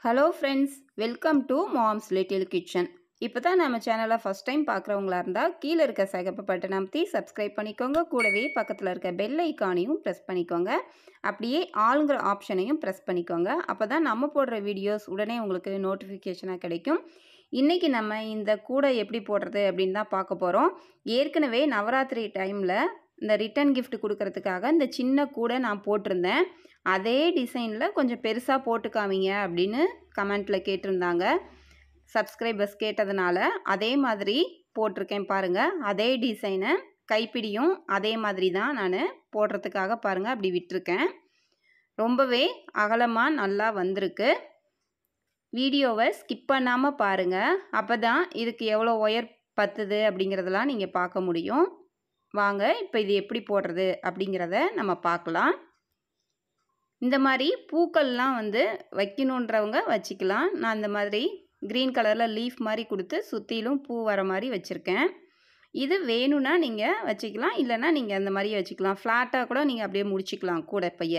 hello friends welcome to mom's little kitchen இப்போ தான் நம்ம சேனலை ஃபஸ்ட் டைம் பார்க்குறவங்களா இருந்தால் கீழே இருக்க சிகப்பு பட்டன் அமைத்தி சப்ஸ்கிரைப் பண்ணிக்கோங்க கூடவே பக்கத்தில் இருக்க பெல் ஐக்கானையும் ப்ரெஸ் பண்ணிக்கோங்க அப்படியே ஆளுங்கிற ஆப்ஷனையும் ப்ரெஸ் பண்ணிக்கோங்க அப்போ தான் நம்ம போடுற வீடியோஸ் உடனே உங்களுக்கு நோட்டிஃபிகேஷனாக கிடைக்கும் இன்றைக்கி நம்ம இந்த கூடை எப்படி போடுறது அப்படின்னு தான் பார்க்க போகிறோம் ஏற்கனவே நவராத்திரி டைமில் இந்த ரிட்டன் gift கொடுக்கறதுக்காக இந்த சின்ன கூடை நான் போட்டிருந்தேன் அதே டிசைனில் கொஞ்சம் பெருசாக போட்டு காமிங்க அப்படின்னு கமெண்ட்டில் கேட்டிருந்தாங்க சப்ஸ்கிரைபர்ஸ் கேட்டதுனால அதே மாதிரி போட்டிருக்கேன் பாருங்கள் அதே டிசைனை கைப்பிடியும் அதே மாதிரி தான் நான் போடுறதுக்காக பாருங்கள் அப்படி விட்டிருக்கேன் ரொம்பவே அகலமாக நல்லா வந்திருக்கு வீடியோவை ஸ்கிப் பண்ணாமல் பாருங்கள் அப்போ தான் இதுக்கு எவ்வளோ ஒயர் பத்துது அப்படிங்கிறதெல்லாம் நீங்கள் பார்க்க முடியும் வாங்க இப்போ இது எப்படி போடுறது அப்படிங்கிறத நம்ம பார்க்கலாம் இந்த மாதிரி பூக்கள்லாம் வந்து வைக்கணுன்றவங்க வச்சுக்கலாம் நான் இந்த மாதிரி க்ரீன் கலரில் லீஃப் மாதிரி கொடுத்து சுற்றிலும் பூ வர மாதிரி வச்சுருக்கேன் இது வேணும்னா நீங்கள் வச்சுக்கலாம் இல்லைன்னா நீங்கள் அந்த மாதிரி வச்சுக்கலாம் ஃப்ளாட்டாக கூட நீங்கள் அப்படியே முடிச்சுக்கலாம் கூட பைய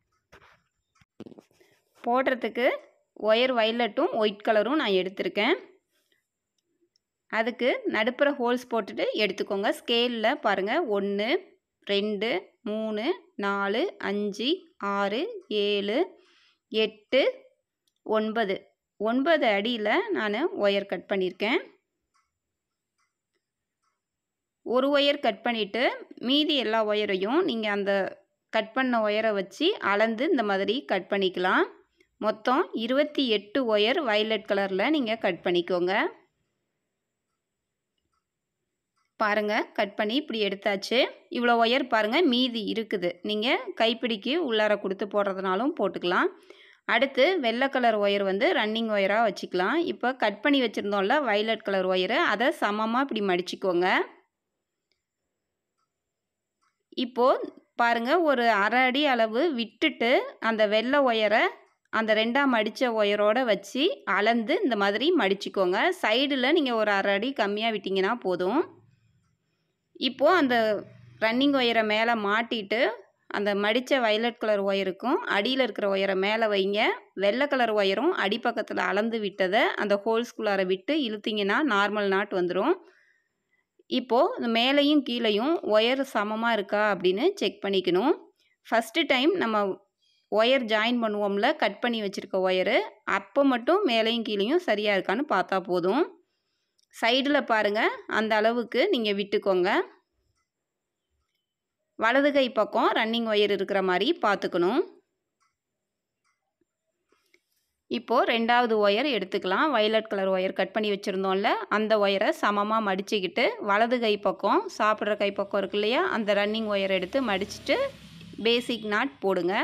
போடுறதுக்கு ஒயர் வைலட்டும் ஒயிட் கலரும் நான் எடுத்திருக்கேன் அதுக்கு நடுப்புற ஹோல்ஸ் போட்டுட்டு எடுத்துக்கோங்க ஸ்கேலில் பாருங்கள் ஒன்று ரெண்டு மூணு நாலு அஞ்சு ஆறு ஏழு எட்டு ஒன்பது ஒன்பது அடியில் நான் ஒயர் கட் பண்ணியிருக்கேன் ஒரு ஒயர் கட் பண்ணிவிட்டு மீதி எல்லா ஒயரையும் நீங்கள் அந்த கட் பண்ண ஒயரை வச்சு அளந்து இந்த மாதிரி கட் பண்ணிக்கலாம் மொத்தம் இருபத்தி எட்டு ஒயர் வயலட் கலரில் நீங்கள் கட் பண்ணிக்கோங்க பாருங்கள் கட் பண்ணி இப்படி எடுத்தாச்சு இவ்வளோ ஒயர் பாருங்கள் மீதி இருக்குது நீங்கள் கைப்பிடிக்கு உள்ளார கொடுத்து போடுறதுனாலும் போட்டுக்கலாம் அடுத்து வெள்ளை கலர் ஒயர் வந்து ரன்னிங் ஒயராக வச்சுக்கலாம் இப்போ கட் பண்ணி வச்சுருந்தோம்ல வயலட் கலர் ஒயரு அதை சமமாக இப்படி மடிச்சுக்கோங்க இப்போது பாருங்கள் ஒரு அரை அடி அளவு விட்டுட்டு அந்த வெள்ளை ஒயரை அந்த ரெண்டாக மடித்த ஒயரோடு வச்சு அளந்து இந்த மாதிரி மடிச்சுக்கோங்க சைடில் நீங்கள் ஒரு அரை அடி கம்மியாக விட்டிங்கன்னா போதும் இப்போது அந்த ரன்னிங் ஒயரை மேலே மாட்டிட்டு அந்த மடித்த வயலட் கலர் ஒயருக்கும் அடியில் இருக்கிற ஒயரை மேலே வைங்க வெள்ளை கலர் ஒயரும் அடிப்பக்கத்தில் அளந்து விட்டதை அந்த ஹோல்ஸ்குள்ளார விட்டு இழுத்திங்கன்னா நார்மல் நாட் வந்துடும் இப்போது இந்த மேலேயும் கீழேயும் ஒயர் சமமாக இருக்கா அப்படின்னு செக் பண்ணிக்கணும் ஃபஸ்ட்டு டைம் நம்ம ஒயர் ஜாயின் பண்ணுவோம்ல கட் பண்ணி வச்சுருக்க ஒயரு அப்போ மட்டும் மேலேயும் கீழேயும் சரியாக இருக்கான்னு பார்த்தா போதும் சைடில் பாருங்கள் அந்த அளவுக்கு நீங்கள் விட்டுக்கோங்க வலது கை பக்கம் ரன்னிங் ஒயர் இருக்கிற மாதிரி பார்த்துக்கணும் இப்போது ரெண்டாவது ஒயர் எடுத்துக்கலாம் வயலட் கலர் ஒயர் கட் பண்ணி வச்சுருந்தோம்ல அந்த ஒயரை சமமாக மடிச்சுக்கிட்டு வலது கை பக்கம் சாப்பிட்ற கை பக்கம் இருக்கு இல்லையா அந்த ரன்னிங் ஒயர் எடுத்து மடிச்சுட்டு பேசிக் நாட் போடுங்க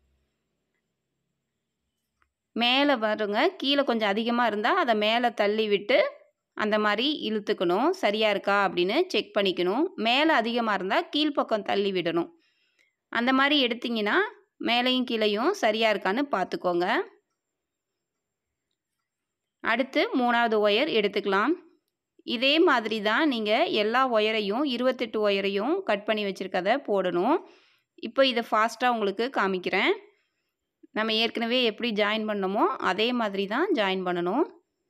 மேலே வருங்க கீழே கொஞ்சம் அதிகமாக இருந்தால் அதை மேலே தள்ளி விட்டு அந்த மாதிரி இழுத்துக்கணும் சரியாக இருக்கா அப்படின்னு செக் பண்ணிக்கணும் மேலே அதிகமாக இருந்தால் கீழ்ப்பக்கம் தள்ளி விடணும் அந்த மாதிரி எடுத்திங்கன்னா மேலேயும் கீழேயும் சரியாக இருக்கான்னு பார்த்துக்கோங்க அடுத்து மூணாவது ஒயர் எடுத்துக்கலாம் இதே மாதிரி தான் நீங்கள் எல்லா ஒயரையும் இருபத்தெட்டு ஒயரையும் கட் பண்ணி வச்சுருக்கத போடணும் இப்போ இதை ஃபாஸ்ட்டாக உங்களுக்கு காமிக்கிறேன் நம்ம ஏற்கனவே எப்படி ஜாயின் பண்ணமோ அதே மாதிரி தான் ஜாயின் பண்ணணும்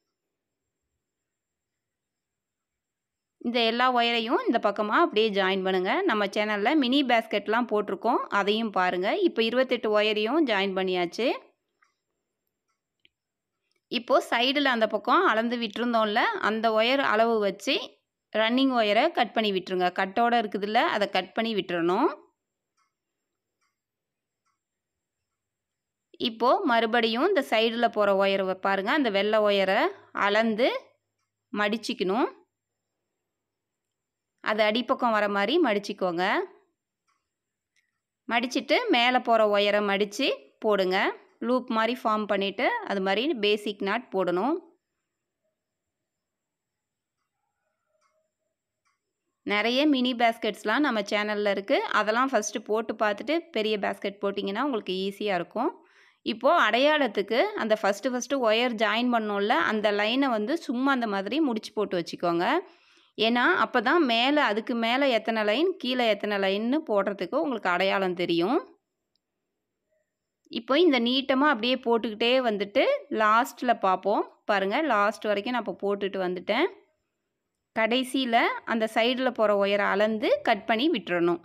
இந்த எல்லா ஒயரையும் இந்த பக்கமாக அப்படியே ஜாயின் பண்ணுங்கள் நம்ம சேனலில் மினி பேஸ்கெட்லாம் போட்டிருக்கோம் அதையும் பாருங்கள் இப்போ இருபத்தெட்டு ஒயரையும் ஜாயின் பண்ணியாச்சு இப்போது சைடில் அந்த பக்கம் அளந்து விட்டுருந்தோம்ல அந்த ஒயர் அளவு வச்சு ரன்னிங் ஒயரை கட் பண்ணி விட்டுருங்க கட்டோடு இருக்குதுல்ல அதை கட் பண்ணி விட்டுறணும் இப்போது மறுபடியும் இந்த சைடில் போகிற ஒயரை பாருங்கள் அந்த வெள்ளை ஒயரை அளந்து மடிச்சிக்கணும் அது அடிப்பக்கம் வர மாதிரி மடிச்சிக்கோங்க மடிச்சிட்டு மேலே போகிற ஒயரை மடித்து போடுங்க லூப் மாதிரி ஃபார்ம் பண்ணிவிட்டு அது மாதிரி பேசிக் நாட் போடணும் நிறைய மினி பேஸ்கெட்ஸ்லாம் நம்ம சேனலில் இருக்குது அதெல்லாம் ஃபஸ்ட்டு போட்டு பார்த்துட்டு பெரிய பேஸ்கெட் போட்டிங்கன்னா உங்களுக்கு ஈஸியாக இருக்கும் இப்போது அடையாளத்துக்கு அந்த ஃபஸ்ட்டு ஃபஸ்ட்டு ஒயர் ஜாயின் பண்ணோம்ல அந்த லைனை வந்து சும்மா அந்த மாதிரி முடிச்சு போட்டு வச்சுக்கோங்க ஏன்னா அப்போ தான் மேலே அதுக்கு மேலே எத்தனை லைன் கீழே எத்தனை லைன்னு போடுறதுக்கு உங்களுக்கு அடையாளம் தெரியும் இப்போ இந்த நீட்டமாக அப்படியே போட்டுக்கிட்டே வந்துட்டு லாஸ்ட்டில் பார்ப்போம் பாருங்கள் லாஸ்ட் வரைக்கும் நான் இப்போ போட்டுட்டு வந்துட்டேன் கடைசியில் அந்த சைடில் போகிற ஒயரை அளந்து கட் பண்ணி விட்டுறணும்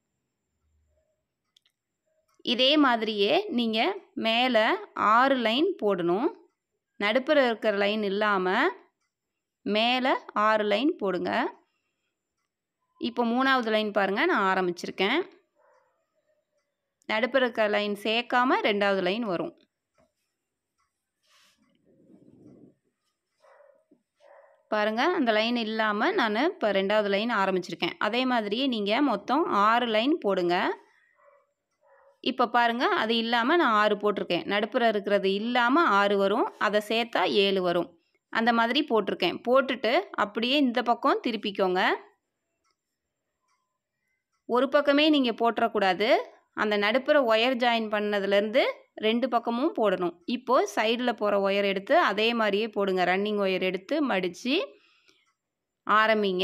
இதே மாதிரியே நீங்கள் மேலே ஆறு லைன் போடணும் நடுப்புற இருக்கிற லைன் இல்லாமல் மேலே ஆறு லைன் போடுங்க இப்போ மூணாவது லைன் பாருங்கள் நான் ஆரம்பிச்சிருக்கேன் நடுப்புற இருக்கிற லைன் சேர்க்காம ரெண்டாவது லைன் வரும் பாருங்கள் அந்த லைன் இல்லாமல் நான் இப்போ ரெண்டாவது லைன் ஆரம்பிச்சிருக்கேன் அதே மாதிரியே நீங்கள் மொத்தம் ஆறு லைன் போடுங்க இப்போ பாருங்கள் அது இல்லாமல் நான் ஆறு போட்டிருக்கேன் நடுப்புற இருக்கிறது இல்லாமல் ஆறு வரும் அதை சேர்த்தா ஏழு வரும் அந்த மாதிரி போட்டிருக்கேன் போட்டுட்டு அப்படியே இந்த பக்கம் திருப்பிக்கோங்க ஒரு பக்கமே நீங்கள் போட்டுறக்கூடாது அந்த நடுப்புற ஒயர் ஜாயின் பண்ணதுலேருந்து ரெண்டு பக்கமும் போடணும் இப்போது சைடில் போகிற ஒயர் எடுத்து அதே மாதிரியே போடுங்க ரன்னிங் ஒயர் எடுத்து மடித்து ஆரம்பிங்க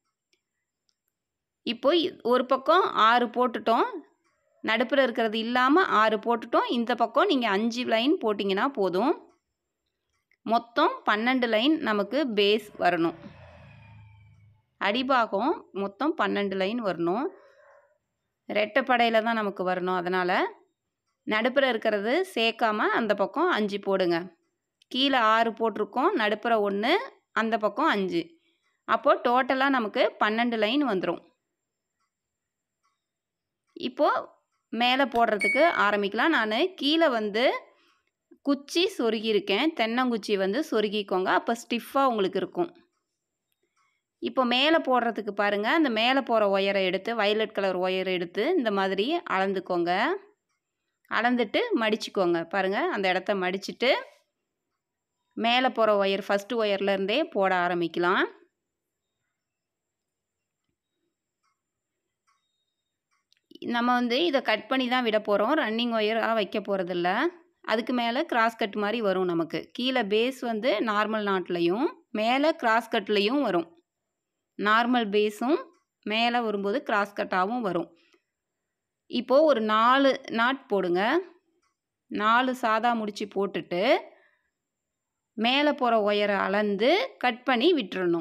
இப்போ ஒரு பக்கம் ஆறு போட்டுட்டோம் நடுப்புற இருக்கிறது இல்லாமல் ஆறு போட்டுட்டோம் இந்த பக்கம் நீங்கள் அஞ்சு லைன் போட்டிங்கன்னா போதும் மொத்தம் பன்னெண்டு லைன் நமக்கு பேஸ் வரணும் அடிபாகம் மொத்தம் பன்னெண்டு லைன் வரணும் ரெட்டைப்படையில் தான் நமக்கு வரணும் அதனால் நடுப்புற இருக்கிறது சேர்க்காம அந்த பக்கம் அஞ்சு போடுங்க கீழே ஆறு போட்டிருக்கோம் நடுப்புற ஒன்று அந்த பக்கம் அஞ்சு அப்போது டோட்டலாக நமக்கு பன்னெண்டு லைன் வந்துடும் இப்போது மேலே போடுறதுக்கு ஆரம்பிக்கலாம் நான் கீழே வந்து குச்சி சொருகியிருக்கேன் தென்னங்குச்சி வந்து சொருகிக்கோங்க அப்போ ஸ்டிஃபாக உங்களுக்கு இருக்கும் இப்போ மேலே போடுறதுக்கு பாருங்கள் அந்த மேலே போகிற ஒயரை எடுத்து வயலட் கலர் ஒயரை எடுத்து இந்த மாதிரி அளந்துக்கோங்க அளந்துட்டு மடிச்சுக்கோங்க பாருங்கள் அந்த இடத்த மடிச்சுட்டு மேலே போகிற ஒயர் ஃபஸ்ட்டு ஒயர்லேருந்தே போட ஆரம்பிக்கலாம் நம்ம வந்து இதை கட் பண்ணி தான் விட போகிறோம் ரன்னிங் ஒயராக வைக்க போகிறதில்ல அதுக்கு மேலே கிராஸ் கட் மாதிரி வரும் நமக்கு கீழே பேஸ் வந்து நார்மல் நாட்லேயும் மேலே கிராஸ் கட்லேயும் வரும் நார்மல் பேஸும் மேலே வரும்போது கிராஸ் கட்டாகவும் வரும் இப்போது ஒரு நாலு நாட் போடுங்க நாலு சாதா முடிச்சு போட்டுட்டு மேலே போகிற ஒயரை அளந்து கட் பண்ணி விட்டுறணும்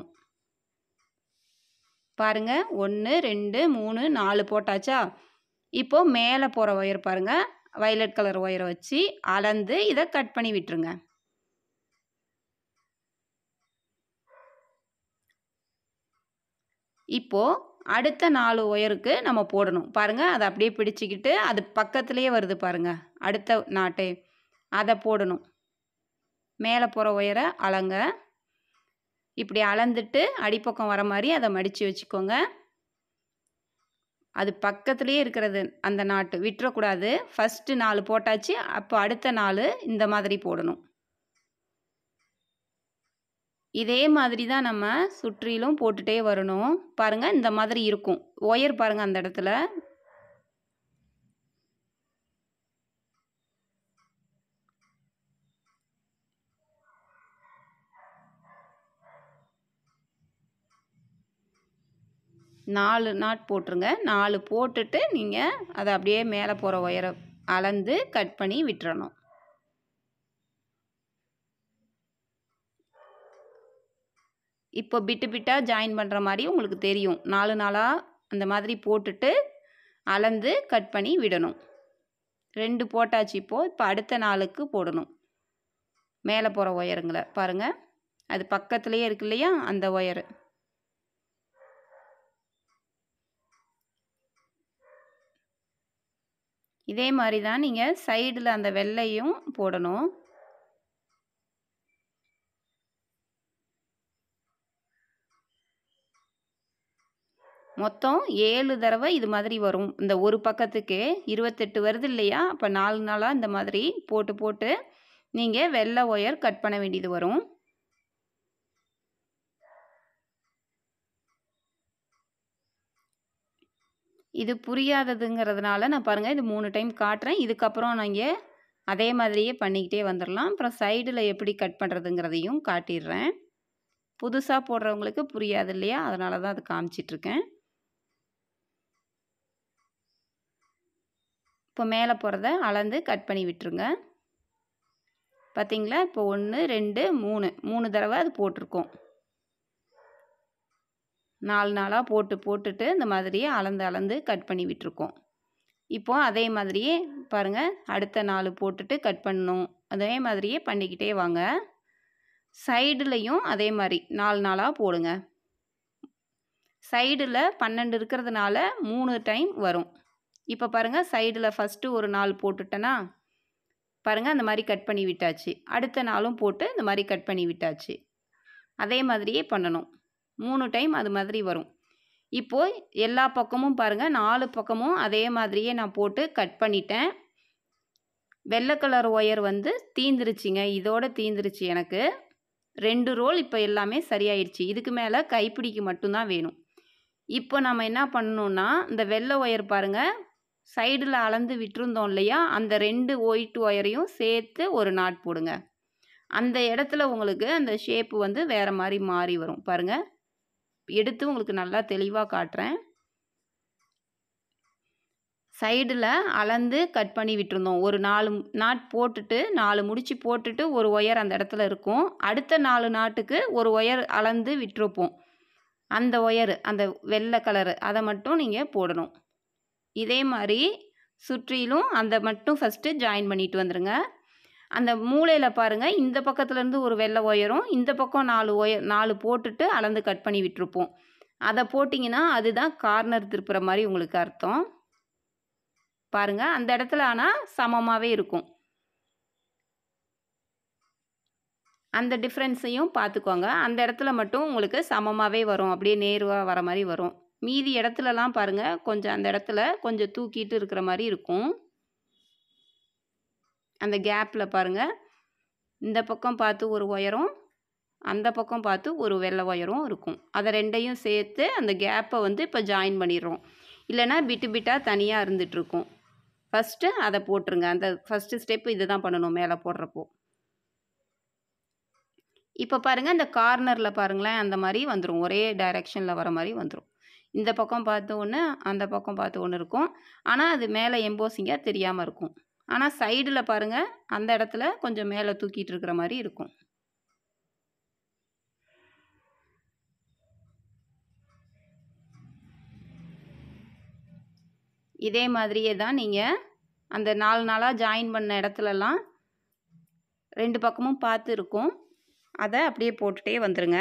பாருங்கள் ஒன்று ரெண்டு மூணு நாலு போட்டாச்சா இப்போது மேலே போகிற ஒயர் பாருங்கள் வயலட் கலர் ஒயரை வச்சு அளந்து இதை கட் பண்ணி விட்டுருங்க இப்போது அடுத்த நாலு ஒயருக்கு நம்ம போடணும் பாருங்கள் அதை அப்படியே பிடிச்சிக்கிட்டு அது பக்கத்துலேயே வருது பாருங்கள் அடுத்த நாட்டை அதை போடணும் மேலே போகிற ஒயரை அளங்க இப்படி அளந்துட்டு அடிப்பக்கம் வர மாதிரி அதை மடித்து வச்சுக்கோங்க அது பக்கத்துலேயே இருக்கிறது அந்த நாட்டு விட்டுறக்கூடாது ஃபஸ்ட்டு நாலு போட்டாச்சு அப்போ அடுத்த நாலு இந்த மாதிரி போடணும் இதே மாதிரி தான் நம்ம சுற்றிலும் போட்டுகிட்டே வரணும் பாருங்கள் இந்த மாதிரி இருக்கும் ஒயர் பாருங்கள் அந்த இடத்துல நாலு நாட் போட்டுருங்க நாலு போட்டுட்டு நீங்கள் அதை அப்படியே மேலே போகிற ஒயரை அளந்து கட் பண்ணி விட்டுறணும் இப்போ பிட்டு பிட்டாக ஜாயின் பண்ணுற மாதிரி உங்களுக்கு தெரியும் நாலு நாளாக அந்த மாதிரி போட்டுட்டு அளந்து கட் பண்ணி விடணும் ரெண்டு போட்டாச்சு இப்போது இப்போ அடுத்த நாளுக்கு போடணும் மேலே போகிற ஒயருங்களை பாருங்கள் அது பக்கத்துலேயே இருக்கு இல்லையா அந்த ஒயரு இதே மாதிரி தான் நீங்கள் சைடில் அந்த வெள்ளையும் போடணும் மொத்தம் ஏழு தடவை இது மாதிரி வரும் இந்த ஒரு பக்கத்துக்கு இருபத்தெட்டு வருது இல்லையா அப்போ நாலு நாளாக இந்த மாதிரி போட்டு போட்டு நீங்கள் வெள்ளை ஒயர் கட் பண்ண வேண்டியது வரும் இது புரியாததுங்கிறதுனால நான் பாருங்கள் இது மூணு டைம் காட்டுறேன் இதுக்கப்புறம் நீங்கள் அதே மாதிரியே பண்ணிக்கிட்டே வந்துடலாம் அப்புறம் சைடில் எப்படி கட் பண்ணுறதுங்கிறதையும் காட்டிடுறேன் புதுசாக போடுறவங்களுக்கு புரியாது இல்லையா அதனால தான் அது காமிச்சிட்ருக்கேன் இப்போ மேலே போகிறத அளந்து கட் பண்ணி விட்டுருங்க பார்த்தீங்களா இப்போ ஒன்று ரெண்டு மூணு மூணு தடவை அது போட்டிருக்கோம் நாலு நாளாக போட்டு போட்டுட்டு இந்த மாதிரியே அளந்து அளந்து கட் பண்ணி விட்டுருக்கோம் இப்போ அதே மாதிரியே பாருங்கள் அடுத்த நாலு போட்டுட்டு கட் பண்ணணும் அதே மாதிரியே பண்ணிக்கிட்டே வாங்க சைடுலையும் அதே மாதிரி நாலு நாளாக போடுங்க சைடில் பன்னெண்டு இருக்கிறதுனால மூணு டைம் வரும் இப்போ பாருங்கள் சைடில் ஃபஸ்ட்டு ஒரு நாள் போட்டுட்டேன்னா பாருங்கள் அந்த மாதிரி கட் பண்ணி விட்டாச்சு அடுத்த நாளும் போட்டு இந்த மாதிரி கட் பண்ணி விட்டாச்சு அதே மாதிரியே பண்ணணும் மூணு டைம் அது மாதிரி வரும் இப்போது எல்லா பக்கமும் பாருங்கள் நாலு பக்கமும் அதே மாதிரியே நான் போட்டு கட் பண்ணிட்டேன் வெள்ளை கலர் ஒயர் வந்து தீந்துருச்சுங்க இதோட தீந்துருச்சு எனக்கு ரெண்டு ரோல் இப்போ எல்லாமே சரியாயிடுச்சு இதுக்கு மேலே கைப்பிடிக்கு மட்டும்தான் வேணும் இப்போ நம்ம என்ன பண்ணணுன்னா இந்த வெள்ளை ஒயர் பாருங்கள் சைடில் அளந்து விட்டுருந்தோம் இல்லையா அந்த ரெண்டு ஒயிட் ஒயரையும் சேர்த்து ஒரு நாட் போடுங்க அந்த இடத்துல உங்களுக்கு அந்த ஷேப்பு வந்து வேறு மாதிரி மாறி வரும் பாருங்கள் எடுத்து உங்களுக்கு நல்லா தெளிவாக காட்டுறேன் சைடில் அளந்து கட் பண்ணி விட்டுருந்தோம் ஒரு நாலு நாட் போட்டுட்டு நாலு முடிச்சு போட்டுட்டு ஒரு ஒயர் அந்த இடத்துல இருக்கும் அடுத்த நாலு நாட்டுக்கு ஒரு ஒயர் அளந்து விட்டுருப்போம் அந்த ஒயரு அந்த வெள்ளை கலரு அதை மட்டும் நீங்கள் போடணும் இதே மாதிரி சுற்றிலும் அந்த மட்டும் ஃபஸ்ட்டு ஜாயின் பண்ணிட்டு வந்துடுங்க அந்த மூளையில் பாருங்கள் இந்த பக்கத்துலேருந்து ஒரு வெள்ளை ஒயரும் இந்த பக்கம் நாலு ஒயர் நாலு போட்டுட்டு அளந்து கட் பண்ணி விட்டுருப்போம் அதை போட்டிங்கன்னா அதுதான் கார்னர் திருப்புற மாதிரி உங்களுக்கு அர்த்தம் பாருங்கள் அந்த இடத்துல ஆனால் சமமாகவே இருக்கும் அந்த டிஃப்ரென்ஸையும் பார்த்துக்கோங்க அந்த இடத்துல மட்டும் உங்களுக்கு சமமாகவே வரும் அப்படியே நேருவாக வர மாதிரி வரும் மீதி இடத்துலலாம் பாருங்கள் கொஞ்சம் அந்த இடத்துல கொஞ்சம் தூக்கிட்டு இருக்கிற மாதிரி இருக்கும் அந்த கேப்பில் பாருங்கள் இந்த பக்கம் பார்த்து ஒரு ஒயரும் அந்த பக்கம் பார்த்து ஒரு வெள்ளை ஒயரும் இருக்கும் அதை ரெண்டையும் சேர்த்து அந்த கேப்பை வந்து இப்போ ஜாயின் பண்ணிடுறோம் இல்லைனா பிட்டு பிட்டாக தனியாக இருந்துகிட்ருக்கும் ஃபஸ்ட்டு அதை போட்டுருங்க அந்த ஃபஸ்ட்டு ஸ்டெப் இது தான் பண்ணணும் மேலே போடுறப்போ இப்போ பாருங்கள் இந்த கார்னரில் பாருங்களேன் அந்த மாதிரி வந்துடும் ஒரே டைரெக்ஷனில் வர மாதிரி வந்துடும் இந்த பக்கம் பார்த்து ஒன்று அந்த பக்கம் பார்த்து ஒன்று இருக்கும் ஆனால் அது மேலே எம்போசிங்காக தெரியாமல் இருக்கும் ஆனால் சைடில் பாருங்கள் அந்த இடத்துல கொஞ்சம் மேலே தூக்கிட்டு இருக்கிற மாதிரி இருக்கும் இதே மாதிரியே தான் நீங்கள் அந்த நாலு நாளாக ஜாயின் பண்ண இடத்துலலாம் ரெண்டு பக்கமும் பார்த்து இருக்கும் அதை அப்படியே போட்டுகிட்டே வந்துடுங்க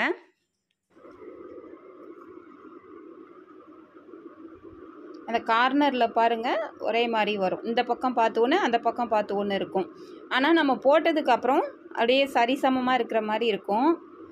அந்த கார்னரில் பாருங்கள் ஒரே மாதிரி வரும் இந்த பக்கம் பார்த்து ஒன்று அந்த பக்கம் பார்த்து ஒன்று இருக்கும் ஆனால் நம்ம போட்டதுக்கப்புறம் அப்படியே சரிசமமாக இருக்கிற மாதிரி இருக்கும்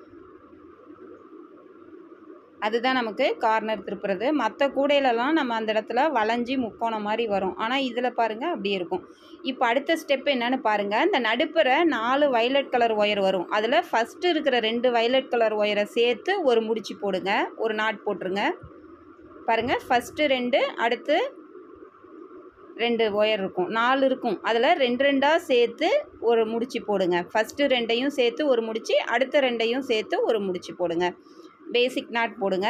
அதுதான் நமக்கு கார்னர் திருப்புறது மற்ற கூடையிலலாம் நம்ம அந்த இடத்துல வளைஞ்சி முக்கோணம் மாதிரி வரும் ஆனால் இதில் பாருங்கள் அப்படியே இருக்கும் இப்போ அடுத்த ஸ்டெப் என்னன்னு பாருங்கள் இந்த நடுப்புற நாலு வைலட் கலர் ஒயர் வரும் அதில் ஃபஸ்ட்டு இருக்கிற ரெண்டு வைலட் கலர் ஒயரை சேர்த்து ஒரு முடிச்சு போடுங்க ஒரு நாட் போட்டுருங்க பாருங்கள் ஃபஸ்ட்டு ரெண்டு அடுத்து ரெண்டு ஒயர் இருக்கும் நாலு இருக்கும் அதில் ரெண்டு ரெண்டாக சேர்த்து ஒரு முடிச்சு போடுங்க ஃபஸ்ட்டு ரெண்டையும் சேர்த்து ஒரு முடிச்சு அடுத்த ரெண்டையும் சேர்த்து ஒரு முடிச்சு போடுங்க பேசிக் நாட் போடுங்க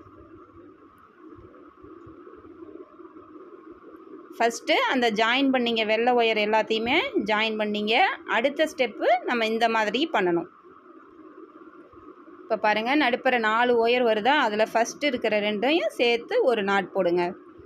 ஃபஸ்ட்டு அந்த ஜாயின் பண்ணிங்க வெள்ளை ஒயர் எல்லாத்தையுமே ஜாயின் பண்ணிங்க அடுத்த ஸ்டெப்பு நம்ம இந்த மாதிரி பண்ணணும் இப்போ பாருங்கள் நடுப்புற நாலு ஒயர் வருதா அதில் ஃபஸ்ட்டு இருக்கிற ரெண்டையும் சேர்த்து ஒரு நாட் போடுங்க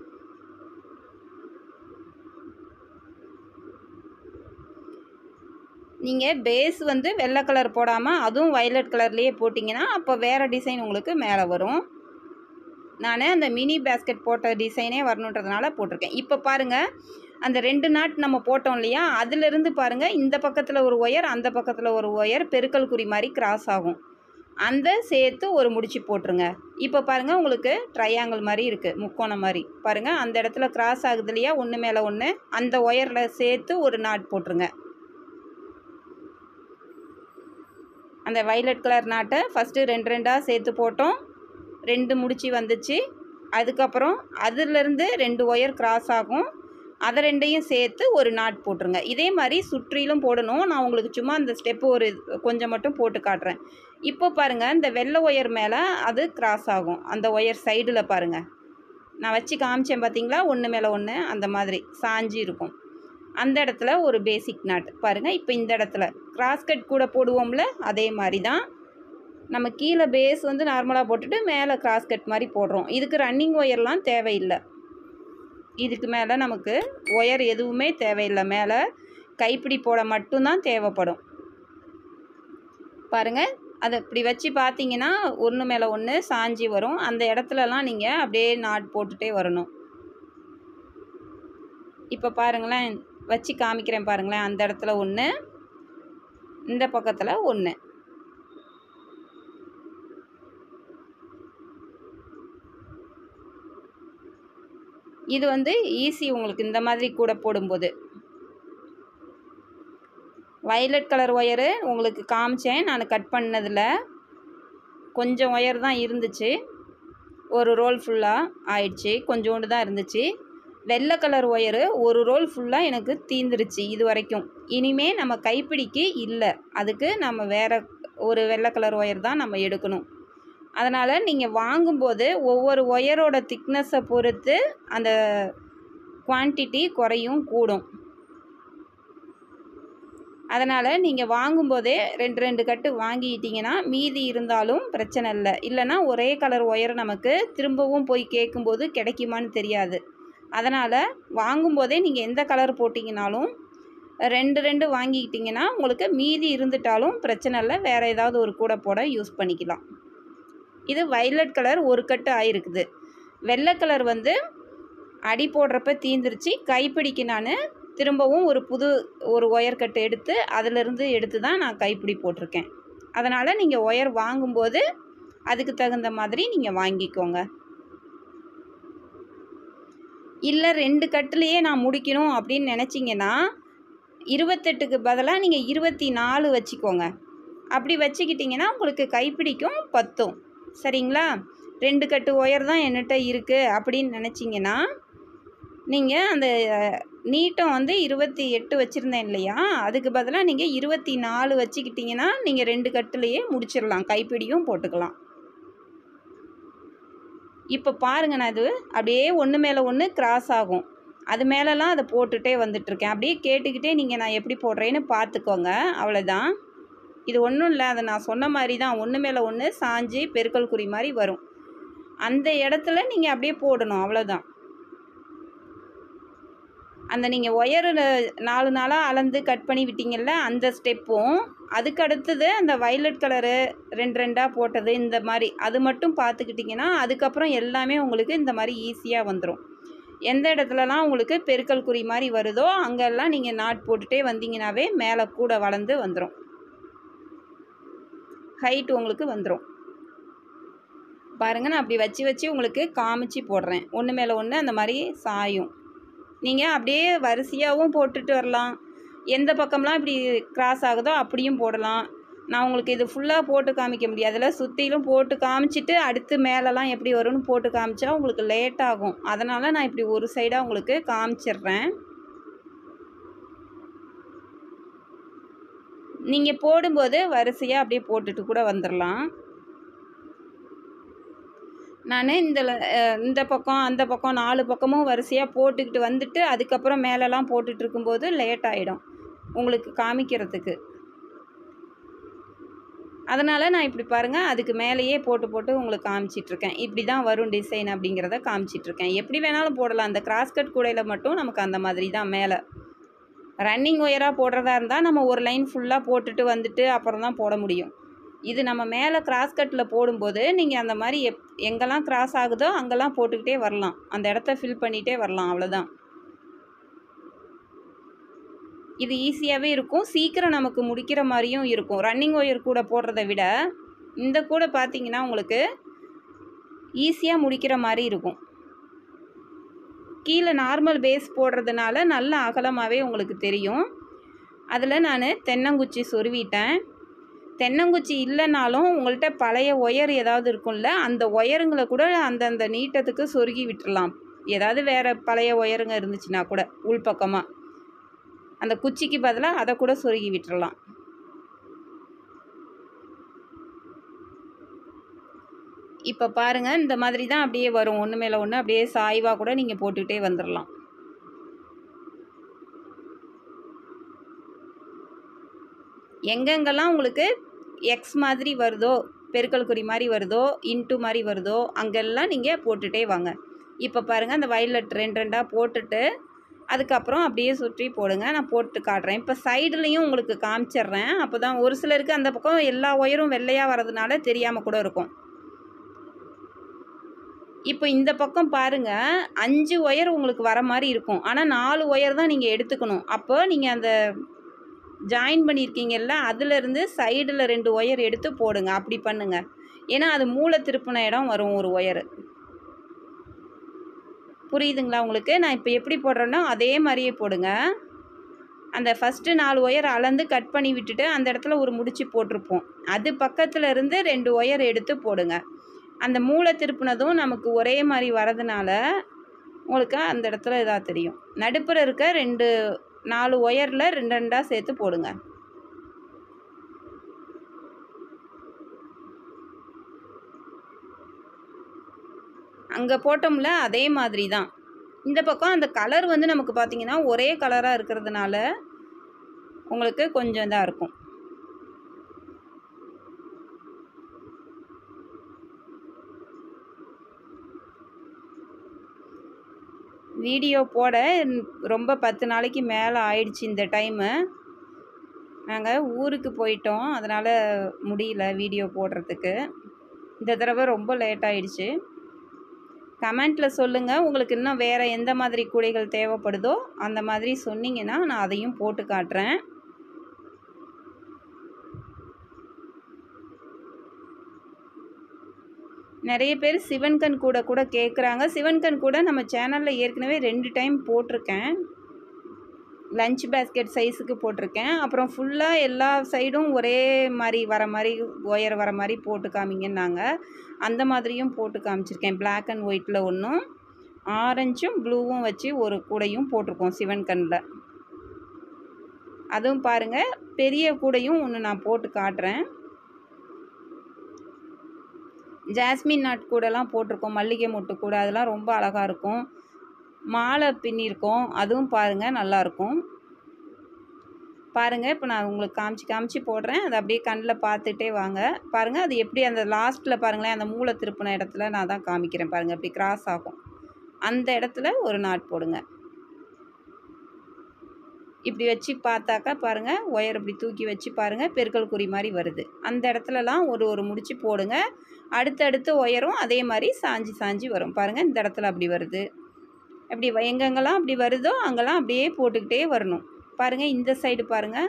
நீங்கள் பேஸ் வந்து வெள்ளை கலர் போடாமல் அதுவும் வயலட் கலர்லேயே போட்டிங்கன்னா அப்போ வேறு டிசைன் உங்களுக்கு மேலே வரும் நான் அந்த மினி பேஸ்கெட் போட்ட டிசைனே வரணுன்றதுனால போட்டிருக்கேன் இப்போ பாருங்கள் அந்த ரெண்டு நாட் நம்ம போட்டோம் இல்லையா அதிலிருந்து பாருங்கள் இந்த பக்கத்தில் ஒரு ஒயர் அந்த பக்கத்தில் ஒரு ஒயர் பெருக்கல் குறி மாதிரி கிராஸ் ஆகும் அந்த சேர்த்து ஒரு முடிச்சு போட்டுருங்க இப்போ பாருங்கள் உங்களுக்கு ட்ரையாங்கிள் மாதிரி இருக்குது முக்கோணம் மாதிரி பாருங்கள் அந்த இடத்துல கிராஸ் ஆகுது இல்லையா ஒன்று மேலே ஒன்று அந்த ஒயரில் சேர்த்து ஒரு நாட் போட்டுருங்க அந்த வைலட் கலர் நாட்டை ஃபஸ்ட்டு ரெண்டு ரெண்டாக சேர்த்து போட்டோம் ரெண்டு முடிச்சு வந்துச்சு அதுக்கப்புறம் அதுலேருந்து ரெண்டு ஒயர் கிராஸ் ஆகும் அதை ரெண்டையும் சேர்த்து ஒரு நாட் போட்டுருங்க இதே மாதிரி சுற்றிலும் போடணும் நான் உங்களுக்கு சும்மா அந்த ஸ்டெப்பு ஒரு கொஞ்சம் மட்டும் போட்டு காட்டுறேன் இப்போ பாருங்கள் இந்த வெள்ளை ஒயர் மேலே அது கிராஸ் ஆகும் அந்த ஒயர் சைடில் பாருங்கள் நான் வச்சு காமிச்சேன் பார்த்தீங்களா ஒன்று மேலே ஒன்று அந்த மாதிரி சாஞ்சி இருக்கும் அந்த இடத்துல ஒரு பேசிக் நாட் பாருங்கள் இப்போ இந்த இடத்துல கிராஸ் கட் கூட போடுவோம்ல அதே மாதிரி தான் நம்ம கீழே பேஸ் வந்து நார்மலாக போட்டுட்டு மேலே கிராஸ் கட் மாதிரி போடுறோம் இதுக்கு ரன்னிங் ஒயர்லாம் தேவையில்லை இதுக்கு மேலே நமக்கு ஒயர் எதுவுமே தேவையில்லை மேலே கைப்பிடி போட மட்டும்தான் தேவைப்படும் பாருங்கள் அதை இப்படி வச்சு பார்த்தீங்கன்னா ஒன்று மேலே ஒன்று சாஞ்சி வரும் அந்த இடத்துலலாம் நீங்கள் அப்படியே நாட் போட்டுகிட்டே வரணும் இப்போ பாருங்களேன் வச்சு காமிக்கிறேன் பாருங்களேன் அந்த இடத்துல ஒன்று இந்த பக்கத்தில் ஒன்று இது வந்து ஈஸி உங்களுக்கு இந்த மாதிரி கூட போடும்போது வயலட் கலர் ஒயரு உங்களுக்கு காமிச்சேன் நான் கட் பண்ணதில் கொஞ்சம் ஒயர் தான் இருந்துச்சு ஒரு ரோல் ஃபுல்லாக ஆயிடுச்சு கொஞ்சோண்டு தான் இருந்துச்சு வெள்ளை கலர் ஒயரு ஒரு ரோல் ஃபுல்லாக எனக்கு தீந்துருச்சு இது வரைக்கும் இனிமே நம்ம கைப்பிடிக்கு இல்லை அதுக்கு நம்ம வேறு ஒரு வெள்ளை கலர் ஒயர் தான் நம்ம எடுக்கணும் அதனால் நீங்கள் வாங்கும்போது ஒவ்வொரு ஒயரோட திக்னஸை பொறுத்து அந்த குவான்டிட்டி குறையும் கூடும் அதனால் நீங்கள் வாங்கும்போதே ரெண்டு ரெண்டு கட்டு வாங்கிக்கிட்டிங்கன்னா மீதி இருந்தாலும் பிரச்சனை இல்லை இல்லைன்னா ஒரே கலர் ஒயர் நமக்கு திரும்பவும் போய் கேட்கும்போது கிடைக்குமான்னு தெரியாது அதனால் வாங்கும்போதே நீங்கள் எந்த கலர் போட்டிங்கனாலும் ரெண்டு ரெண்டு வாங்கிக்கிட்டிங்கன்னா உங்களுக்கு மீதி இருந்துட்டாலும் பிரச்சனை இல்லை வேறு ஏதாவது ஒரு கூட போட யூஸ் பண்ணிக்கலாம் இது வைலட் கலர் ஒரு கட்டு ஆயிருக்குது வெள்ளை கலர் வந்து அடி போடுறப்ப தீந்துருச்சு கைப்பிடிக்கு நான் திரும்பவும் ஒரு புது ஒரு ஒயர் கட்டு எடுத்து அதிலிருந்து எடுத்து தான் நான் கைப்பிடி போட்டிருக்கேன் அதனால் நீங்கள் ஒயர் வாங்கும்போது அதுக்கு தகுந்த மாதிரி நீங்கள் வாங்கிக்கோங்க இல்லை ரெண்டு கட்டுலேயே நான் முடிக்கணும் அப்படின்னு நினச்சிங்கன்னா இருபத்தெட்டுக்கு பதிலாக நீங்கள் இருபத்தி நாலு வச்சுக்கோங்க அப்படி வச்சுக்கிட்டிங்கன்னா உங்களுக்கு கைப்பிடிக்கும் பத்தும் சரிங்களா ரெண்டு கட்டு ஒயர் தான் என்கிட்ட இருக்குது அப்படின்னு நினச்சிங்கன்னா நீங்கள் அந்த நீட்டம் வந்து இருபத்தி எட்டு வச்சுருந்தேன் இல்லையா அதுக்கு பதிலாக நீங்கள் இருபத்தி நாலு வச்சுக்கிட்டிங்கன்னா நீங்கள் ரெண்டு கட்டுலேயே முடிச்சிடலாம் கைப்பிடியும் போட்டுக்கலாம் இப்போ பாருங்க நான் இது அப்படியே ஒன்று மேலே ஒன்று கிராஸ் ஆகும் அது மேலெலாம் அதை போட்டுகிட்டே வந்துட்டுருக்கேன் அப்படியே கேட்டுக்கிட்டே நீங்கள் நான் எப்படி போடுறேன்னு பார்த்துக்கோங்க அவ்வளோதான் இது ஒன்றும் இல்லை அதை நான் சொன்ன மாதிரி தான் ஒன்று மேலே ஒன்று சாஞ்சு பெருக்கல் குறி மாதிரி வரும் அந்த இடத்துல நீங்கள் அப்படியே போடணும் அவ்வளோதான் அந்த நீங்கள் ஒயரு நாலு நாளாக அளந்து கட் பண்ணி விட்டீங்கல்ல அந்த ஸ்டெப்பும் அதுக்கு அடுத்தது அந்த வைலட் கலரு ரெண்டு ரெண்டாக போட்டது இந்த மாதிரி அது மட்டும் பார்த்துக்கிட்டிங்கன்னா அதுக்கப்புறம் எல்லாமே உங்களுக்கு இந்த மாதிரி ஈஸியாக வந்துடும் எந்த இடத்துலலாம் உங்களுக்கு பெருக்கல் குறி மாதிரி வருதோ அங்கெல்லாம் நீங்கள் நாட் போட்டுகிட்டே வந்தீங்கன்னாவே மேலே கூட வளர்ந்து வந்துடும் ஹைட் உங்களுக்கு வந்துடும் பாருங்கள் நான் அப்படி வச்சு வச்சு உங்களுக்கு காமிச்சு போடுறேன் ஒன்று மேலே ஒன்று அந்த மாதிரி சாயும் நீங்கள் அப்படியே வரிசையாகவும் போட்டுட்டு வரலாம் எந்த பக்கம்லாம் இப்படி கிராஸ் ஆகுதோ அப்படியும் போடலாம் நான் உங்களுக்கு இது ஃபுல்லாக போட்டு காமிக்க முடியாதுல சுற்றிலும் போட்டு காமிச்சிட்டு அடுத்து மேலெலாம் எப்படி வரும்னு போட்டு காமிச்சா உங்களுக்கு லேட் ஆகும் அதனால் நான் இப்படி ஒரு சைடாக உங்களுக்கு காமிச்சிடுறேன் நீங்கள் போடும்போது வரிசையாக அப்படியே போட்டுட்டு கூட வந்துடலாம் நான் இந்த இந்த பக்கம் அந்த பக்கம் நாலு பக்கமும் வரிசையாக போட்டுக்கிட்டு வந்துட்டு அதுக்கப்புறம் மேலெலாம் போட்டுட்டு இருக்கும்போது லேட் ஆகிடும் உங்களுக்கு காமிக்கிறதுக்கு அதனால் நான் இப்படி பாருங்கள் அதுக்கு மேலேயே போட்டு போட்டு உங்களுக்கு காமிச்சிட்ருக்கேன் இப்படி தான் வரும் டிசைன் அப்படிங்கிறத காமிச்சிட்ருக்கேன் எப்படி வேணாலும் போடலாம் அந்த கிராஸ்கட் கூடையில் மட்டும் நமக்கு அந்த மாதிரி தான் மேலே ரன்னிங் ஒயராக போடுறதா இருந்தால் நம்ம ஒரு லைன் ஃபுல்லாக போட்டுட்டு வந்துட்டு அப்புறம் தான் போட முடியும் இது நம்ம மேலே கிராஸ் கட்டில் போடும்போது நீங்கள் அந்த மாதிரி எப் எங்கெல்லாம் கிராஸ் ஆகுதோ அங்கெல்லாம் போட்டுக்கிட்டே வரலாம் அந்த இடத்த ஃபில் பண்ணிகிட்டே வரலாம் அவ்வளோதான் இது ஈஸியாகவே இருக்கும் சீக்கிரம் நமக்கு முடிக்கிற மாதிரியும் இருக்கும் ரன்னிங் ஒயர் கூட போடுறத விட இந்த கூட பார்த்தீங்கன்னா உங்களுக்கு ஈஸியாக முடிக்கிற மாதிரி இருக்கும் கீழே நார்மல் பேஸ் போடுறதுனால நல்ல அகலமாகவே உங்களுக்கு தெரியும் அதில் நான் தென்னங்குச்சி சொருவிட்டேன் தென்னங்குச்சி இல்லைனாலும் உங்கள்கிட்ட பழைய ஒயர் ஏதாவது இருக்கும்ல அந்த ஒயருங்களை கூட அந்தந்த நீட்டத்துக்கு சொருகி விட்டுறலாம் ஏதாவது வேறு பழைய ஒயருங்க இருந்துச்சுன்னா கூட உள்பக்கமாக அந்த குச்சிக்கு பதிலாக அதை கூட சொருகி விட்டுறலாம் இப்போ பாருங்கள் இந்த மாதிரி தான் அப்படியே வரும் ஒன்று மேலே ஒன்று அப்படியே சாய்வாக கூட நீங்கள் போட்டுக்கிட்டே வந்துடலாம் எங்கெங்கெல்லாம் உங்களுக்கு எக்ஸ் மாதிரி வருதோ பெருக்கல் குறி மாதிரி வருதோ இன்ட்டு மாதிரி வருதோ அங்கெல்லாம் நீங்கள் போட்டுகிட்டே வாங்க இப்போ பாருங்கள் அந்த வயலட் ரெண்டு ரெண்டாக போட்டுட்டு அதுக்கப்புறம் அப்படியே சுற்றி போடுங்க நான் போட்டு காட்டுறேன் இப்போ சைடுலேயும் உங்களுக்கு காமிச்சிட்றேன் அப்போ தான் ஒரு சிலருக்கு அந்த பக்கம் எல்லா ஒயரும் வெள்ளையாக வர்றதுனால தெரியாமல் கூட இருக்கும் இப்போ இந்த பக்கம் பாருங்கள் அஞ்சு ஒயர் உங்களுக்கு வர மாதிரி இருக்கும் ஆனால் நாலு ஒயர் தான் நீங்கள் எடுத்துக்கணும் அப்போ நீங்கள் அந்த ஜாயின் பண்ணியிருக்கீங்கல்ல அதுலேருந்து சைடில் ரெண்டு ஒயர் எடுத்து போடுங்க அப்படி பண்ணுங்க ஏன்னா அது மூளை திருப்பின இடம் வரும் ஒரு ஒயரு புரியுதுங்களா உங்களுக்கு நான் இப்போ எப்படி போடுறேன்னா அதே மாதிரியே போடுங்க அந்த ஃபஸ்ட்டு நாலு ஒயர் அளந்து கட் பண்ணி விட்டுட்டு அந்த இடத்துல ஒரு முடிச்சு போட்டிருப்போம் அது பக்கத்தில் இருந்து ரெண்டு ஒயர் எடுத்து போடுங்க அந்த மூளை திருப்பினதும் நமக்கு ஒரே மாதிரி வரதுனால உங்களுக்கு அந்த இடத்துல இதாக தெரியும் நடுப்புற இருக்க ரெண்டு நாலு ஒயரில் ரெண்டு ரெண்டாக சேர்த்து போடுங்க அங்கே போட்டோம்ல அதே மாதிரி தான் இந்த பக்கம் அந்த கலர் வந்து நமக்கு பார்த்தீங்கன்னா ஒரே கலராக இருக்கிறதுனால உங்களுக்கு கொஞ்சம் இதாக இருக்கும் வீடியோ போட ரொம்ப பத்து நாளைக்கு மேலே ஆயிடுச்சு இந்த டைமு நாங்கள் ஊருக்கு போயிட்டோம் அதனால் முடியல வீடியோ போடுறதுக்கு இந்த தடவை ரொம்ப லேட் ஆயிடுச்சு கமெண்ட்டில் சொல்லுங்கள் உங்களுக்கு இன்னும் வேறு எந்த மாதிரி கூடைகள் தேவைப்படுதோ அந்த மாதிரி சொன்னீங்கன்னா நான் அதையும் போட்டு காட்டுறேன் நிறைய பேர் சிவன்கண் கூட கூட கேட்குறாங்க சிவன்கண் கூட நம்ம சேனலில் ஏற்கனவே ரெண்டு டைம் போட்டிருக்கேன் லஞ்ச் பேஸ்கெட் சைஸுக்கு போட்டிருக்கேன் அப்புறம் ஃபுல்லாக எல்லா சைடும் ஒரே மாதிரி வர மாதிரி ஒயர் வர மாதிரி போட்டு காமிங்கன்னாங்க அந்த மாதிரியும் போட்டு காமிச்சிருக்கேன் பிளாக் அண்ட் ஒயிட்டில் ஒன்றும் ஆரஞ்சும் ப்ளூவும் வச்சு ஒரு கூடையும் போட்டிருக்கோம் சிவன்கண்ணில் அதுவும் பாருங்கள் பெரிய கூடையும் ஒன்று நான் போட்டு காட்டுறேன் ஜாஸ்மின் நாட் கூடலாம் போட்டிருக்கோம் மல்லிகை மொட்டு கூட அதெல்லாம் ரொம்ப அழகாக இருக்கும் மாலை பின்னிருக்கோம் அதுவும் பாருங்கள் நல்லாயிருக்கும் பாருங்கள் இப்போ நான் உங்களுக்கு காமிச்சு காமிச்சு போடுறேன் அதை அப்படியே கண்ணில் பார்த்துட்டே வாங்க பாருங்கள் அது எப்படி அந்த லாஸ்ட்டில் பாருங்களேன் அந்த மூளை திருப்பின இடத்துல நான் தான் காமிக்கிறேன் பாருங்கள் அப்படி கிராஸ் ஆகும் அந்த இடத்துல ஒரு நாட் போடுங்க இப்படி வச்சு பார்த்தாக்கா பாருங்கள் ஒயர் இப்படி தூக்கி வச்சு பாருங்கள் பெருக்கல் குறி மாதிரி வருது அந்த இடத்துலலாம் ஒரு ஒரு முடிச்சு போடுங்க அடுத்தடுத்து ஒயரும் அதே மாதிரி சாஞ்சி சாஞ்சி வரும் பாருங்கள் இந்த இடத்துல அப்படி வருது அப்படி எங்கெங்கெல்லாம் அப்படி வருதோ அங்கெல்லாம் அப்படியே போட்டுக்கிட்டே வரணும் பாருங்கள் இந்த சைடு பாருங்கள்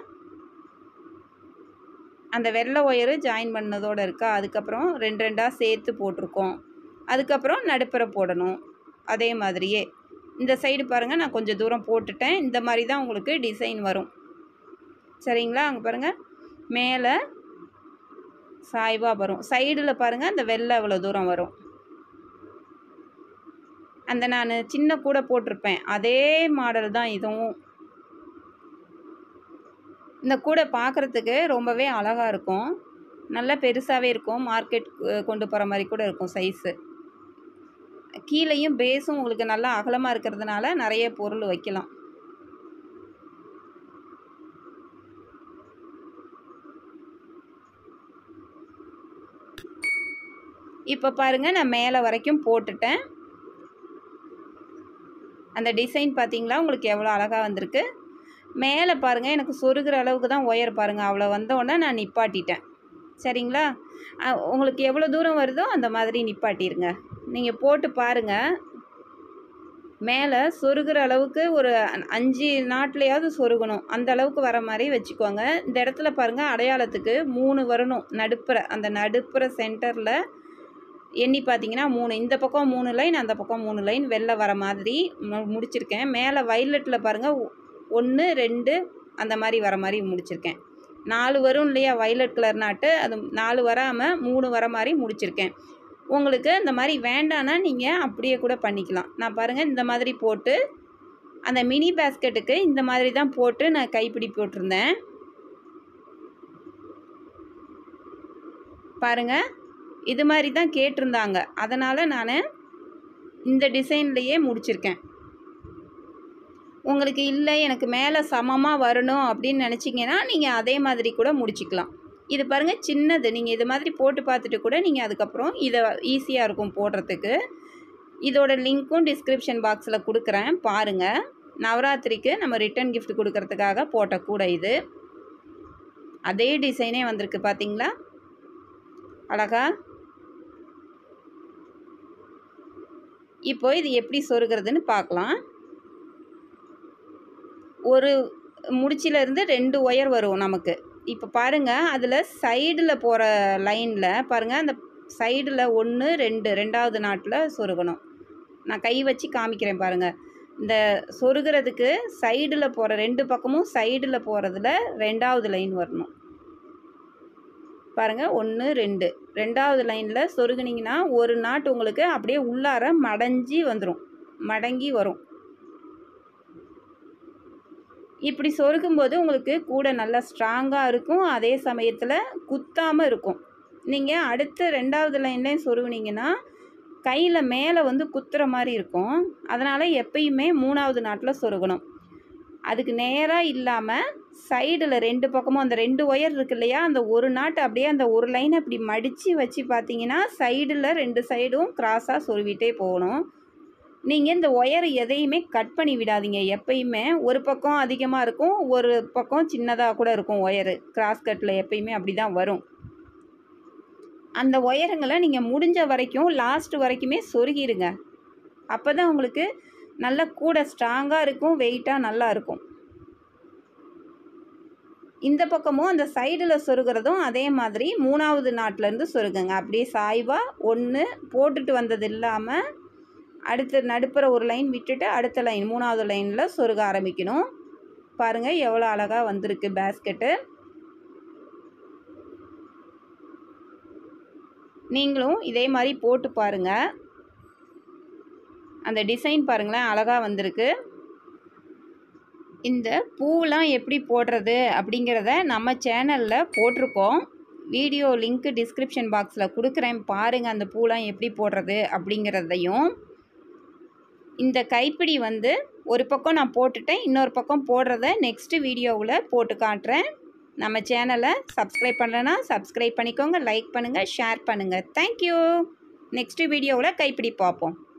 அந்த வெள்ளை ஒயரு ஜாயின் பண்ணதோடு இருக்கா அதுக்கப்புறம் ரெண்டு ரெண்டாக சேர்த்து போட்டிருக்கோம் அதுக்கப்புறம் நடுப்புற போடணும் அதே மாதிரியே இந்த சைடு பாருங்கள் நான் கொஞ்சம் தூரம் போட்டுட்டேன் இந்த மாதிரி தான் உங்களுக்கு டிசைன் வரும் சரிங்களா அங்கே பாருங்கள் மேலே சாய்வாக வரும் சைடில் பாருங்கள் அந்த வெள்ளை அவ்வளோ தூரம் வரும் அந்த நான் சின்ன கூடை போட்டிருப்பேன் அதே மாடல் தான் இதுவும் இந்த கூடை பார்க்குறதுக்கு ரொம்பவே அழகாக இருக்கும் நல்லா பெருசாகவே இருக்கும் மார்க்கெட் கொண்டு போகிற மாதிரி கூட இருக்கும் சைஸு கீழேயும் பேஸும் உங்களுக்கு நல்லா அகலமாக இருக்கிறதுனால நிறைய பொருள் வைக்கலாம் இப்போ பாருங்கள் நான் மேலே வரைக்கும் போட்டுட்டேன் அந்த டிசைன் பார்த்தீங்களா உங்களுக்கு எவ்வளோ அழகாக வந்திருக்கு மேலே பாருங்கள் எனக்கு சொருகிற அளவுக்கு தான் ஒயர் பாருங்கள் அவ்வளோ வந்தோடனே நான் நிப்பாட்டிட்டேன் சரிங்களா உங்களுக்கு எவ்வளோ தூரம் வருதோ அந்த மாதிரி நிப்பாட்டிருங்க நீங்கள் போட்டு பாருங்கள் மேலே சொருகிற அளவுக்கு ஒரு அஞ்சு நாட்லையாவது சொருகணும் அந்த அளவுக்கு வர மாதிரி வச்சுக்கோங்க இந்த இடத்துல பாருங்கள் அடையாளத்துக்கு மூணு வரணும் நடுப்புற அந்த நடுப்புற சென்டரில் எண்ணி பார்த்தீங்கன்னா மூணு இந்த பக்கம் மூணு லைன் அந்த பக்கம் மூணு லைன் வெளில வர மாதிரி மு முடிச்சிருக்கேன் மேலே வைலட்டில் பாருங்கள் ஒன்று ரெண்டு அந்த மாதிரி வர மாதிரி முடிச்சிருக்கேன் நாலு வரும் இல்லையா வைலட் கலர் நாட்டு அது நாலு வராமல் மூணு வர மாதிரி முடிச்சிருக்கேன் உங்களுக்கு இந்த மாதிரி வேண்டான்னா நீங்கள் அப்படியே கூட பண்ணிக்கலாம் நான் பாருங்கள் இந்த மாதிரி போட்டு அந்த மினி பேஸ்கெட்டுக்கு இந்த மாதிரி தான் போட்டு நான் கைப்பிடி போட்டிருந்தேன் பாருங்கள் இது மாதிரி தான் கேட்டிருந்தாங்க அதனால் நான் இந்த டிசைன்லேயே முடிச்சிருக்கேன் உங்களுக்கு இல்லை எனக்கு மேலே சமமாக வரணும் அப்படின்னு நினச்சிங்கன்னா நீங்கள் அதே மாதிரி கூட முடிச்சிக்கலாம் இது பாருங்கள் சின்னது நீங்கள் இது மாதிரி போட்டு பார்த்துட்டு கூட நீங்கள் அதுக்கப்புறம் இதை ஈஸியாக இருக்கும் போடுறதுக்கு இதோட லிங்க்கும் டிஸ்கிரிப்ஷன் பாக்ஸில் கொடுக்குறேன் பாருங்கள் நவராத்திரிக்கு நம்ம ரிட்டன் gift கொடுக்கறதுக்காக போட்ட கூட இது அதே டிசைனே வந்திருக்கு பார்த்தீங்களா அழகா இப்போ இது எப்படி சொருகிறதுன்னு பார்க்கலாம் ஒரு முடிச்சிலேருந்து ரெண்டு ஒயர் வரும் நமக்கு இப்போ பாருங்கள் அதில் சைடில் போகிற லைனில் பாருங்கள் அந்த சைடில் ஒன்று ரெண்டு ரெண்டாவது நாட்டில் சொருகணும் நான் கை வச்சு காமிக்கிறேன் பாருங்கள் இந்த சொருகிறதுக்கு சைடில் போகிற ரெண்டு பக்கமும் சைடில் போகிறதுல ரெண்டாவது லைன் வரணும் பாருங்கள் ஒன்று ரெண்டு ரெண்டாவது லைனில் சொருகுனீங்கன்னா ஒரு நாட்டு உங்களுக்கு அப்படியே உள்ளார மடஞ்சி வந்துடும் மடங்கி வரும் இப்படி சொருகும்போது உங்களுக்கு கூட நல்லா ஸ்ட்ராங்காக இருக்கும் அதே சமயத்தில் குத்தாமல் இருக்கும் நீங்கள் அடுத்த ரெண்டாவது லைன்லேயும் சொருகுனீங்கன்னா கையில் மேலே வந்து குத்துற மாதிரி இருக்கும் அதனால் எப்பயுமே மூணாவது நாட்டில் சொருகணும் அதுக்கு நேராக இல்லாமல் சைடில் ரெண்டு பக்கமும் அந்த ரெண்டு ஒயர் இருக்கு இல்லையா அந்த ஒரு நாட்டு அப்படியே அந்த ஒரு லைனை அப்படி மடித்து வச்சு பார்த்தீங்கன்னா சைடில் ரெண்டு சைடும் கிராஸாக சொருவிட்டே போகணும் நீங்கள் இந்த ஒயர் எதையுமே கட் பண்ணி விடாதீங்க எப்பயுமே ஒரு பக்கம் அதிகமாக இருக்கும் ஒரு பக்கம் சின்னதாக கூட இருக்கும் ஒயரு கிராஸ் கட்டில் எப்பயுமே அப்படி தான் வரும் அந்த ஒயருங்களை நீங்கள் முடிஞ்ச வரைக்கும் லாஸ்ட் வரைக்குமே சொருகிடுங்க அப்போ தான் உங்களுக்கு நல்ல கூட ஸ்ட்ராங்காக இருக்கும் வெயிட்டாக நல்லா இருக்கும் இந்த பக்கமும் அந்த சைடில் சொருகிறதும் அதே மாதிரி மூணாவது நாட்டிலேருந்து சொருகுங்க அப்படியே சாய்வாக ஒன்று போட்டுட்டு வந்தது இல்லாமல் அடுத்த நடுப்புற ஒரு லைன் விட்டுட்டு அடுத்த லைன் மூணாவது லைனில் சொருக ஆரம்பிக்கணும் பாருங்கள் எவ்வளோ அழகாக வந்திருக்கு பேஸ்கெட்டு நீங்களும் இதே மாதிரி போட்டு பாருங்கள் அந்த டிசைன் பாருங்களேன் அழகாக வந்திருக்கு இந்த பூவெலாம் எப்படி போடுறது அப்படிங்கிறத நம்ம சேனலில் போட்டிருக்கோம் வீடியோ லிங்க்கு டிஸ்கிரிப்ஷன் பாக்ஸில் கொடுக்குறேன் பாருங்கள் அந்த பூலாம் எப்படி போடுறது அப்படிங்கிறதையும் இந்த கைப்பிடி வந்து ஒரு பக்கம் நான் போட்டுட்டேன் இன்னொரு பக்கம் போடுறத நெக்ஸ்ட் வீடியோவில் போட்டு காட்டுறேன் நம்ம சேனலை சப்ஸ்கிரைப் பண்ணலைன்னா சப்ஸ்கிரைப் பண்ணிக்கோங்க லைக் பண்ணுங்கள் ஷேர் பண்ணுங்கள் தேங்க்யூ நெக்ஸ்ட் வீடியோவில் கைப்பிடி பார்ப்போம்